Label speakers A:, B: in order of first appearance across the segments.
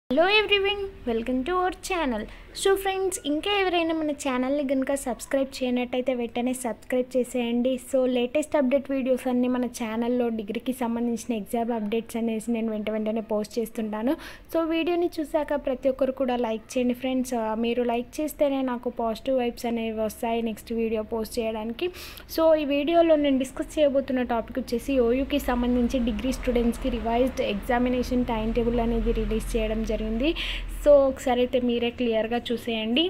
A: hello everyone welcome to our channel so friends ఇంకా ఎవరైనా మన ఛానల్ని కనుక సబ్స్క్రైబ్ చేయనట్టయితే వెంటనే సబ్స్క్రైబ్ చేసేయండి సో లేటెస్ట్ అప్డేట్ వీడియోస్ అన్నీ మన ఛానల్లో డిగ్రీకి సంబంధించిన ఎగ్జామ్ అప్డేట్స్ అనేసి నేను వెంట వెంటనే పోస్ట్ చేస్తుంటాను సో వీడియోని చూసాక ప్రతి ఒక్కరు కూడా లైక్ చేయండి ఫ్రెండ్స్ ఆ, మీరు లైక్ చేస్తేనే నాకు పాజిటివ్ వైబ్స్ అనేవి వస్తాయి నెక్స్ట్ వీడియో పోస్ట్ చేయడానికి సో ఈ వీడియోలో నేను డిస్కస్ చేయబోతున్న టాపిక్ వచ్చేసి ఓయూకి సంబంధించి డిగ్రీ స్టూడెంట్స్కి రివైజ్డ్ ఎగ్జామినేషన్ టైం టేబుల్ అనేది రిలీజ్ చేయడం జరిగింది సో ఒకసారి అయితే మీరే క్లియర్గా చూసేయండి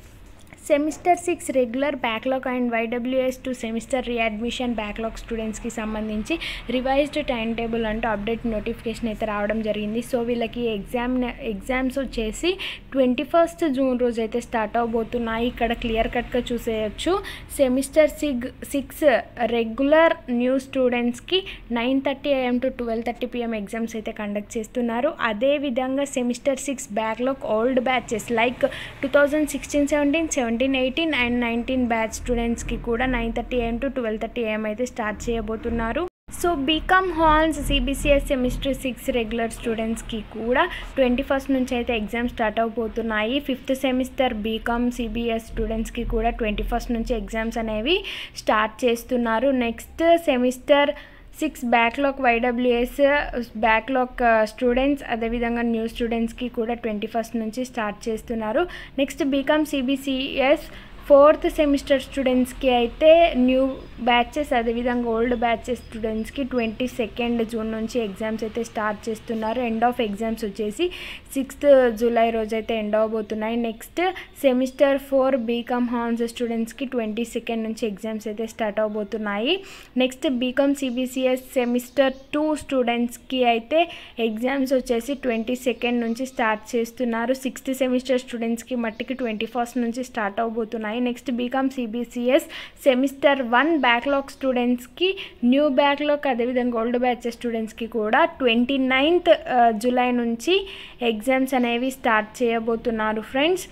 A: semester six regular backlog and YWS to semester readmission backlog స్టూడెంట్స్కి సంబంధించి రివైజ్డ్ టైం టేబుల్ అంటూ అప్డేట్ నోటిఫికేషన్ అయితే రావడం జరిగింది సో వీళ్ళకి ఎగ్జామ్ ఎగ్జామ్స్ వచ్చేసి ట్వంటీ ఫస్ట్ జూన్ రోజు అయితే స్టార్ట్ అవబోతున్నాయి ఇక్కడ క్లియర్ కట్గా చూసేయచ్చు సెమిస్టర్ సిగ్ సిక్స్ రెగ్యులర్ న్యూ స్టూడెంట్స్కి nine thirty AM to twelve thirty PM exams అయితే కండక్ట్ చేస్తున్నారు అదేవిధంగా semester six backlog old batches like two thousand sixteen seventeen seventeen eighteen and nineteen batch స్టూడెంట్స్కి కూడా nine thirty AM to twelve thirty AM అయితే start చేయబోతున్నారు so BCom Hons CBCS semester six regular స్టూడెంట్స్కి కూడా twenty first నుంచి అయితే exam start అవబోతున్నాయి fifth semester BCom CBS స్టూడెంట్స్కి కూడా ట్వంటీ ఫస్ట్ నుంచి ఎగ్జామ్స్ అనేవి స్టార్ట్ చేస్తున్నారు next semester six backlog YWS backlog students అదేవిధంగా న్యూ స్టూడెంట్స్కి కూడా ట్వంటీ ఫస్ట్ నుంచి స్టార్ట్ చేస్తున్నారు next BCom CBCS fourth semester స్టూడెంట్స్కి అయితే న్యూ బ్యాచెస్ అదేవిధంగా ఓల్డ్ బ్యాచెస్ స్టూడెంట్స్కి ట్వంటీ సెకండ్ జూన్ నుంచి ఎగ్జామ్స్ అయితే స్టార్ట్ చేస్తున్నారు ఎండ్ ఆఫ్ ఎగ్జామ్స్ వచ్చేసి సిక్స్త్ జూలై రోజు అయితే ఎండ్ అవబోతున్నాయి next semester four BCom Hons స్టూడెంట్స్కి ట్వంటీ సెకండ్ నుంచి ఎగ్జామ్స్ అయితే స్టార్ట్ అవబోతున్నాయి next BCom CBCS semester two స్టూడెంట్స్కి అయితే ఎగ్జామ్స్ వచ్చేసి ట్వంటీ సెకండ్ నుంచి స్టార్ట్ చేస్తున్నారు సిక్స్త్ సెమిస్టర్ స్టూడెంట్స్కి మట్టికి ట్వంటీ ఫస్ట్ నుంచి స్టార్ట్ అవబోతున్నాయి next BCom CBCS semester one backlog స్టూడెంట్స్కి న్యూ బ్యాక్లాగ్ అదేవిధంగా ఓల్డ్ బ్యాచ్ స్టూడెంట్స్కి కూడా ట్వంటీ నైన్త్ జూలై నుంచి ఎగ్జామ్స్ అనేవి స్టార్ట్ చేయబోతున్నారు ఫ్రెండ్స్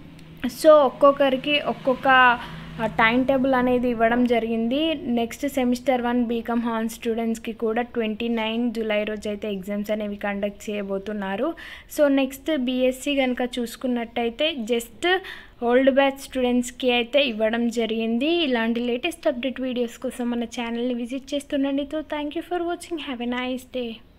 A: సో ఒక్కొక్కరికి ఒక్కొక్క టైం టేబుల్ అనేది ఇవ్వడం జరిగింది next semester one BCom Hons స్టూడెంట్స్కి కూడా ట్వంటీ నైన్ జూలై రోజు అయితే ఎగ్జామ్స్ అనేవి కండక్ట్ చేయబోతున్నారు సో నెక్స్ట్ బీఎస్సీ కనుక చూసుకున్నట్టయితే జస్ట్ ఓల్డ్ బ్యాచ్ స్టూడెంట్స్కి అయితే ఇవ్వడం జరిగింది ఇలాంటి లేటెస్ట్ అప్డేట్ వీడియోస్ కోసం మన ఛానల్ని విజిట్ చేస్తుండండి so thank you for watching have a nice day